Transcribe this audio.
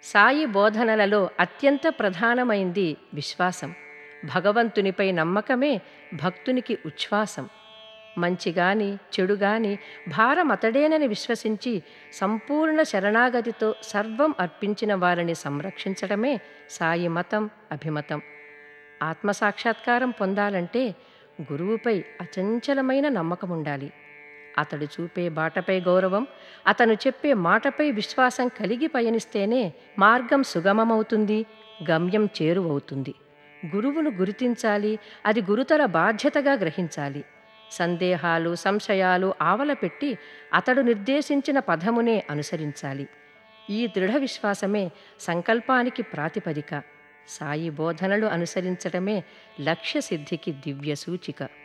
సాయి బోధనలలో అత్యంత ప్రధానమైంది విశ్వాసం భగవంతునిపై నమ్మకమే భక్తునికి ఉచ్ఛ్వాసం మంచిగాని చెడుగాని భారం అతడేనని విశ్వసించి సంపూర్ణ శరణాగతితో సర్వం అర్పించిన వారిని సంరక్షించడమే సాయి మతం అభిమతం ఆత్మసాక్షాత్కారం పొందాలంటే గురువుపై అచంచలమైన నమ్మకం ఉండాలి అతడు చూపే బాటపై గౌరవం అతను చెప్పే మాటపై విశ్వాసం కలిగి పయనిస్తేనే మార్గం సుగమమవుతుంది గమ్యం చేరువవుతుంది గురువును గుర్తించాలి అది గురుతర బాధ్యతగా గ్రహించాలి సందేహాలు సంశయాలు ఆవలపెట్టి అతడు నిర్దేశించిన పదమునే అనుసరించాలి ఈ దృఢ విశ్వాసమే సంకల్పానికి ప్రాతిపదిక సాయి బోధనలు అనుసరించడమే లక్ష్య సిద్ధికి దివ్య సూచిక